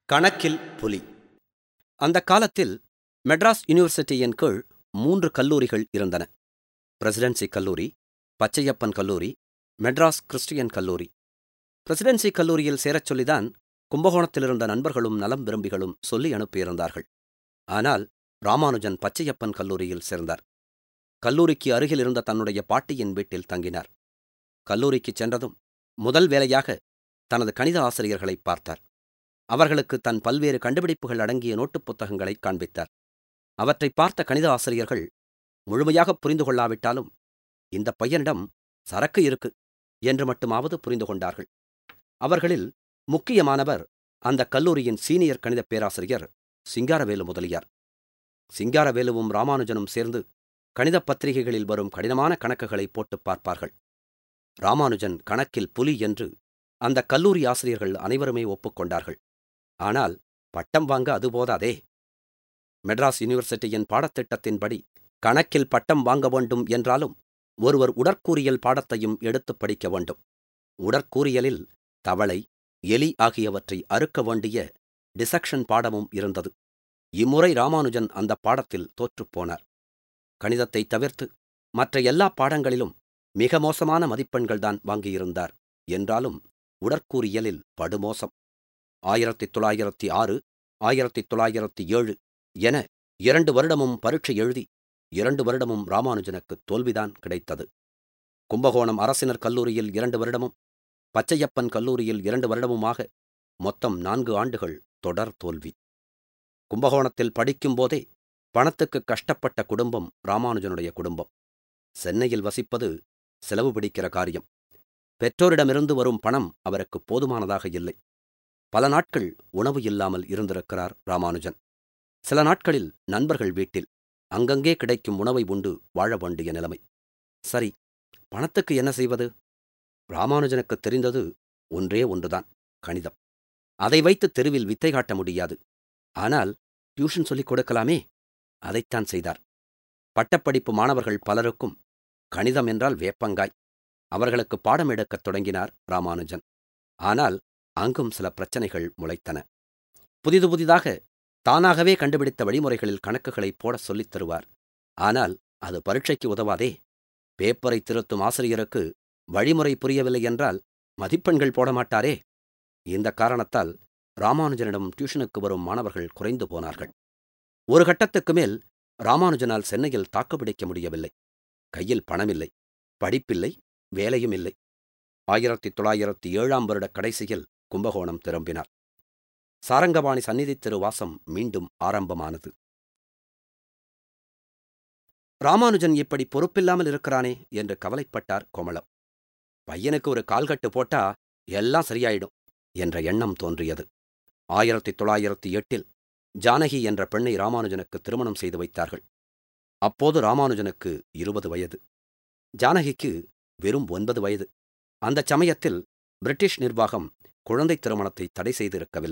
கணக்கில் புலி அந்த காலத்தில் மெட்ராஸ் யூனிவர்சிட்டியின் கீழ் மூன்று கல்லூரிகள் இருந்தன பிரசிடென்சி கல்லூரி பச்சையப்பன் கல்லூரி மெட்ராஸ் கிறிஸ்டியன் கல்லூரி பிரசிடென்சி கல்லூரியில் சேரச் சொல்லிதான் கும்பகோணத்திலிருந்த நண்பர்களும் நலம் விரும்பிகளும் சொல்லி அனுப்பியிருந்தார்கள் ஆனால் ராமானுஜன் பச்சையப்பன் கல்லூரியில் சேர்ந்தார் கல்லூரிக்கு அருகில் இருந்த தன்னுடைய பாட்டியின் வீட்டில் தங்கினார் கல்லூரிக்குச் சென்றதும் முதல் வேலையாக தனது கணித ஆசிரியர்களை பார்த்தார் அவர்களுக்கு தன் பல்வேறு கண்டுபிடிப்புகள் அடங்கிய நோட்டுப் புத்தகங்களை காண்பித்தார் அவற்றை பார்த்த கணித ஆசிரியர்கள் முழுமையாக புரிந்து கொள்ளாவிட்டாலும் இந்த பையனிடம் சரக்கு இருக்கு என்று மட்டுமாவது புரிந்து கொண்டார்கள் அவர்களில் முக்கியமானவர் அந்த கல்லூரியின் சீனியர் கணித பேராசிரியர் சிங்காரவேலு முதலியார் சிங்காரவேலுவும் ராமானுஜனும் சேர்ந்து கணித பத்திரிகைகளில் வரும் கடினமான கணக்குகளை போட்டுப் பார்ப்பார்கள் ராமானுஜன் கணக்கில் புலி என்று அந்த கல்லூரி ஆசிரியர்கள் அனைவருமே ஒப்புக்கொண்டார்கள் ஆனால் பட்டம் வாங்க அது போதாதே மெட்ராஸ் யூனிவர்சிட்டியின் பாடத்திட்டத்தின்படி கணக்கில் பட்டம் வாங்க வேண்டும் என்றாலும் ஒருவர் உடற்கூறியல் பாடத்தையும் எடுத்துப் படிக்க வேண்டும் உடற்கூறியலில் தவளை எலி ஆகியவற்றை அறுக்க வேண்டிய டிசக்ஷன் பாடமும் இருந்தது இம்முறை ராமானுஜன் அந்த பாடத்தில் தோற்றுப்போனார் கணிதத்தை தவிர்த்து மற்ற எல்லா பாடங்களிலும் மிக மோசமான மதிப்பெண்கள்தான் வாங்கியிருந்தார் என்றாலும் உடற்கூறியலில் படுமோசம் ஆயிரத்தி தொள்ளாயிரத்தி ஆறு ஆயிரத்தி தொள்ளாயிரத்தி ஏழு என இரண்டு வருடமும் பரீட்சை எழுதி இரண்டு வருடமும் ராமானுஜனுக்கு தோல்விதான் கிடைத்தது கும்பகோணம் அரசினர் கல்லூரியில் இரண்டு வருடமும் பச்சையப்பன் கல்லூரியில் இரண்டு வருடமுமாக மொத்தம் நான்கு ஆண்டுகள் தொடர் தோல்வி கும்பகோணத்தில் படிக்கும்போதே பணத்துக்கு கஷ்டப்பட்ட குடும்பம் ராமானுஜனுடைய குடும்பம் சென்னையில் வசிப்பது செலவு பிடிக்கிற காரியம் பெற்றோரிடமிருந்து வரும் பணம் அவருக்கு போதுமானதாக இல்லை பல நாட்கள் உணவு இல்லாமல் இருந்திருக்கிறார் ராமானுஜன் சில நாட்களில் நண்பர்கள் வீட்டில் அங்கங்கே கிடைக்கும் உணவை உண்டு வாழ வேண்டிய நிலைமை சரி பணத்துக்கு என்ன செய்வது ராமானுஜனுக்கு தெரிந்தது ஒன்றே ஒன்றுதான் கணிதம் அதை வைத்து தெருவில் வித்தை காட்ட முடியாது ஆனால் டியூஷன் சொல்லிக் கொடுக்கலாமே அதைத்தான் செய்தார் பட்டப்படிப்பு மாணவர்கள் பலருக்கும் கணிதம் என்றால் வேப்பங்காய் அவர்களுக்கு பாடம் எடுக்கத் தொடங்கினார் ராமானுஜன் ஆனால் அங்கும் சில பிரச்சனைகள் முளைத்தன புதிது புதிதாக தானாகவே கண்டுபிடித்த வழிமுறைகளில் கணக்குகளை போடச் சொல்லித் தருவார் ஆனால் அது பரீட்சைக்கு உதவாதே பேப்பரை திருத்தும் ஆசிரியருக்கு வழிமுறை புரியவில்லை என்றால் மதிப்பெண்கள் போட மாட்டாரே இந்த காரணத்தால் ராமானுஜனிடம் டியூஷனுக்கு வரும் மாணவர்கள் குறைந்து போனார்கள் ஒரு கட்டத்துக்கு மேல் ராமானுஜனால் சென்னையில் தாக்குப்பிடிக்க முடியவில்லை கையில் பணமில்லை படிப்பில்லை வேலையும் இல்லை ஆயிரத்தி தொள்ளாயிரத்தி ஏழாம் வருட கடைசியில் கும்பகோணம் திரும்பினார் சாரங்கபாணி சந்நிதி திருவாசம் மீண்டும் ஆரம்பமானது ராமானுஜன் இப்படி பொறுப்பில்லாமல் இருக்கிறானே என்று கவலைப்பட்டார் கோமளம் பையனுக்கு ஒரு கால்கட்டு போட்டா எல்லாம் சரியாயிடும் என்ற எண்ணம் தோன்றியது ஆயிரத்தி தொள்ளாயிரத்தி எட்டில் ஜானகி என்ற பெண்ணை ராமானுஜனுக்கு திருமணம் செய்து வைத்தார்கள் அப்போது ராமானுஜனுக்கு இருபது வயது ஜானகிக்கு வெறும் ஒன்பது வயது அந்த சமயத்தில் பிரிட்டிஷ் நிர்வாகம் குழந்தை திருமணத்தை தடை செய்திருக்கவில்லை